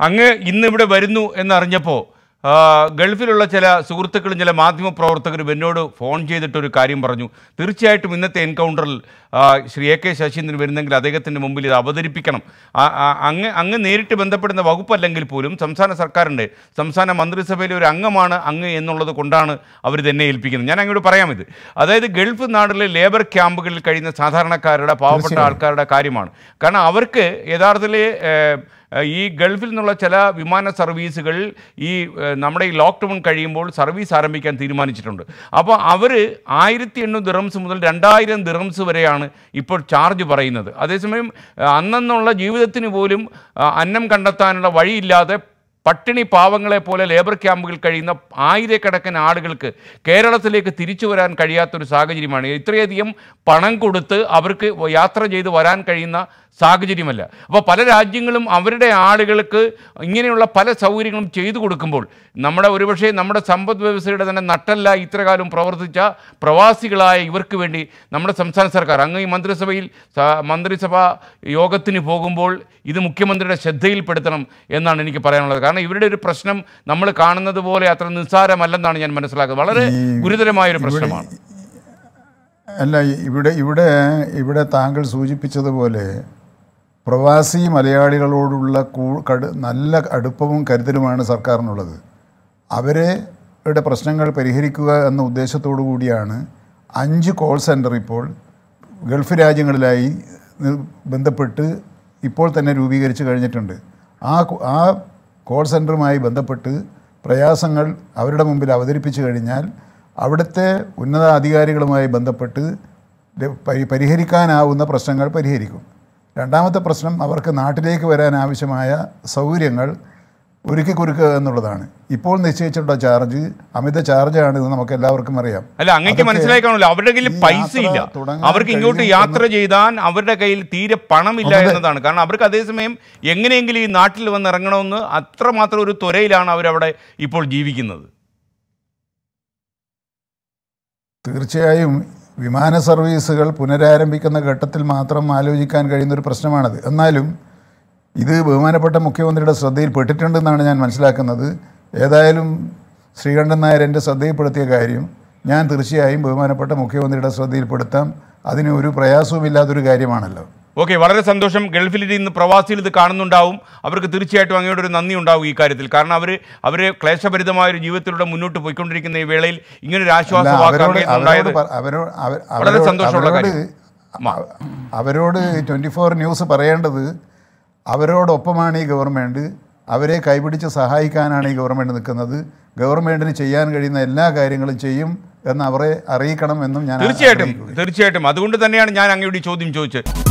അങ്ങ് ഇന്ന് ഇവിടെ വരുന്നു എന്നറിഞ്ഞപ്പോൾ ആ, ഗൾഫിലുള്ള ചില സുഹൃത്തുക്കളും ചില മാധ്യമ പ്രവർത്തകരും എന്നോട് ഫോൺ ചെയ്തിട്ടൊരു കാര്യം പറഞ്ഞു തീർച്ചയായിട്ടും ഇന്നത്തെ എൻകൗണ്ടറിൽ ആ, ശ്രീ എ കെ ശശീന്ദ്രൻ വരുന്നെങ്കിൽ അദ്ദേഹത്തിൻ്റെ മുമ്പിൽ ഇത് അവതരിപ്പിക്കണം ആ, ആ, അങ്ങ് അങ്ങ് നേരിട്ട് ബന്ധപ്പെടുന്ന വകുപ്പല്ലെങ്കിൽ പോലും സംസ്ഥാന സർക്കാരിൻ്റെ സംസ്ഥാന മന്ത്രിസഭയിലെ ഒരു അംഗമാണ് അങ്ങ് എന്നുള്ളത് കൊണ്ടാണ് അവർ തന്നെ ഏൽപ്പിക്കുന്നത് ഞാൻ അങ്ങോട്ട് പറയാം ഇത് അതായത് ഗൾഫ് നാട്ടിലെ ലേബർ ക്യാമ്പുകളിൽ കഴിയുന്ന സാധാരണക്കാരുടെ പാവപ്പെട്ട ആൾക്കാരുടെ കാര്യമാണ് കാരണം അവർക്ക് യഥാർത്ഥത്തിൽ ഏഹ്, ഈ ഗൾഫിൽ നിന്നുള്ള ചില വിമാന സർവീസുകൾ ഈ ഏഹ്, നമ്മുടെ ഈ ലോക്ക്ഡൗൺ കഴിയുമ്പോൾ സർവീസ് ആരംഭിക്കാൻ തീരുമാനിച്ചിട്ടുണ്ട് അപ്പോൾ അവർ ആയിരത്തി എണ്ണൂറ് ദിറംസ് മുതൽ രണ്ടായിരം ദിറംസ് വരെയാണ് ഇപ്പോൾ ചാർജ് പറയുന്നത് അതേസമയം ഏഹ്, അന്നന്നുള്ള ജീവിതത്തിന് പോലും ആ, അന്നം കണ്ടെത്താനുള്ള വഴിയില്ലാതെ പട്ടിണി പാവങ്ങളെ പോലെ ലേബർ ക്യാമ്പുകൾ കഴിയുന്ന ആയിരക്കണക്കിന് ആളുകൾക്ക് കേരളത്തിലേക്ക് തിരിച്ചു വരാൻ കഴിയാത്തൊരു സാഹചര്യമാണ് ഇത്രയധികം പണം കൊടുത്ത് അവർക്ക് യാത്ര ചെയ്ത് വരാൻ കഴിയുന്ന സാഹചര്യമല്ല അപ്പോൾ പല രാജ്യങ്ങളും അവരുടെ ആളുകൾക്ക് ഇങ്ങനെയുള്ള പല സൗകര്യങ്ങളും ചെയ്തു കൊടുക്കുമ്പോൾ നമ്മുടെ ഒരുപക്ഷെ നമ്മുടെ സമ്പദ് വ്യവസ്ഥയുടെ തന്നെ നട്ടല്ല ഇത്രകാലം പ്രവർത്തിച്ച പ്രവാസികളായ ഇവർക്ക് വേണ്ടി നമ്മുടെ സംസ്ഥാന സർക്കാർ അങ്ങ് ഈ മന്ത്രിസഭയിൽ സ- മന്ത്രിസഭാ യോഗത്തിന് പോകുമ്പോൾ ഇത് മുഖ്യമന്ത്രിയുടെ ശ്രദ്ധയിൽപ്പെടുത്തണം എന്നാണ് എനിക്ക് പറയാനുള്ളത് കാരണം ഇവരുടെ ഒരു പ്രശ്നം നമ്മൾ കാണുന്നത് പോലെ അത്ര നിസ്സാരമല്ലെന്നാണ് ഞാൻ മനസ്സിലാക്കുന്നത് വളരെ ഗുരുതരമായ ഒരു പ്രശ്നമാണ് അല്ല ഇവിടെ ഇവിടെ ഇവിടെ താങ്കൾ സൂചിപ്പിച്ചതുപോലെ പ്രവാസി മലയാളികളോടുള്ള കൂ കടു നല്ല അടുപ്പവും കരുതലുമാണ് സർക്കാരിനുള്ളത് അവരുടെ പ്രശ്നങ്ങൾ പരിഹരിക്കുക എന്ന ഉദ്ദേശത്തോടു കൂടിയാണ് അഞ്ച് കോൾ സെൻറ്റർ ഇപ്പോൾ ഗൾഫ് രാജ്യങ്ങളിലായി നി- ബന്ധപ്പെട്ട് ഇപ്പോൾ തന്നെ രൂപീകരിച്ച് കഴിഞ്ഞിട്ടുണ്ട് ആ കു- ആ കോൾ സെൻറ്ററുമായി ബന്ധപ്പെട്ട് പ്രയാസങ്ങൾ അവരുടെ മുമ്പിൽ അവതരിപ്പിച്ചു കഴിഞ്ഞാൽ അവിടുത്തെ ഉന്നത അധികാരികളുമായി ബന്ധപ്പെട്ട് ല- പരി- പരിഹരിക്കാനാവുന്ന പ്രശ്നങ്ങൾ പരിഹരിക്കും രണ്ടാമത്തെ പ്രശ്നം അവർക്ക് നാട്ടിലേക്ക് വരാൻ ആവശ്യമായ സൗകര്യങ്ങൾ ഒരുക്കി കൊടുക്കുക എന്നുള്ളതാണ് ഇപ്പോൾ നിശ്ചയിച്ചിട്ടുള്ള ചാർജ് അമിത ചാർജാണ് ഇത് നമുക്ക് എല്ലാവർക്കും അറിയാം അല്ല അങ്ങക്ക് അതൊക്കെ മനസ്സിലായി കാണുമല്ലോ അവരുടെ കയ്യിൽ ഈ പൈസ യാത്ര ഇല്ല തുടങ്ങാൻ അവർക്ക് ഇങ്ങോട്ട് കഴിയുന്ന യാത്ര ചെയ്താൽ അവരുടെ കയ്യിൽ തീരെ പണമില്ല അതെ. എന്നതാണ് കാരണം അവർക്ക് അതേസമയം എങ്ങനെയെങ്കിലും ഈ നാട്ടിൽ വന്ന് ഇറങ്ങണമെന്ന് അത്രമാത്രം ഒരു ത്വരയിലാണ് അവരവിടെ ഇപ്പോൾ ജീവിക്കുന്നത് തീർച്ചയായും വിമാന സർവീസുകൾ പുനരാരംഭിക്കുന്ന ഘട്ടത്തിൽ മാത്രം ആലോചിക്കാൻ കഴിയുന്ന ഒരു പ്രശ്നമാണത് എന്നാലും ഇത് ബഹുമാനപ്പെട്ട മുഖ്യമന്ത്രിയുടെ ശ്രദ്ധയിൽപ്പെട്ടിട്ടുണ്ടെന്നാണ് ഞാൻ മനസ്സിലാക്കുന്നത് ഏതായാലും ശ്രീകണ്ഠൻ നായർ എൻ്റെ ശ്രദ്ധയിൽപ്പെടുത്തിയ കാര്യം ഞാൻ തീർച്ചയായും ബഹുമാനപ്പെട്ട മുഖ്യമന്ത്രിയുടെ ശ്രദ്ധയിൽപ്പെടുത്താം അതിന് ഒരു പ്രയാസവുമില്ലാത്തൊരു കാര്യമാണല്ലോ ഓക്കെ വളരെ സന്തോഷം ഗൾഫിൽ ഇന്ന് പ്രവാസികൾ ഇത് കാണുന്നുണ്ടാവും അവർക്ക് തീർച്ചയായിട്ടും അങ്ങോട്ട് ഒരു നന്ദി ഉണ്ടാവും ഈ കാര്യത്തിൽ കാരണം അവർ അവർ ക്ലേശഭരിതമായ ഒരു ജീവിതത്തിലൂടെ മുന്നോട്ട് പോയിക്കൊണ്ടിരിക്കുന്ന ഈ വേളയിൽ ഇങ്ങനെ ഒരു ആശ്വാസ അല്ല, വാക്ക് അവരോട് അങ്ങേക്ക് അവരോട് ഉണ്ടായത് പ- അവരോ- അവ- വളരെ അവരോട് സന്തോഷമുള്ള അവരോട് കാര്യം. അവരോട് ട്വൻറ്റി ഫോർ ന്യൂസ് പറയേണ്ടത് അവരോടൊപ്പമാണ് ഈ ഗവൺമെൻറ് അവരെ കൈപിടിച്ച് സഹായിക്കാനാണ് ഈ ഗവൺമെൻറ് നിൽക്കുന്നത് ഗവൺമെൻറ്റിന് ചെയ്യാൻ കഴിയുന്ന എല്ലാ കാര്യങ്ങളും ചെയ്യും എന്ന് അവരെ അറിയിക്കണം എന്നും ഞാൻ തീർച്ചയായിട്ടും ആഗ്രഹിക്കുന്നു. തീർച്ചയായിട്ടും അതുകൊണ്ട് തന്നെയാണ് ഞാൻ അങ്ങയോട് ഈ ചോദ്യം ചോദിച്ചത്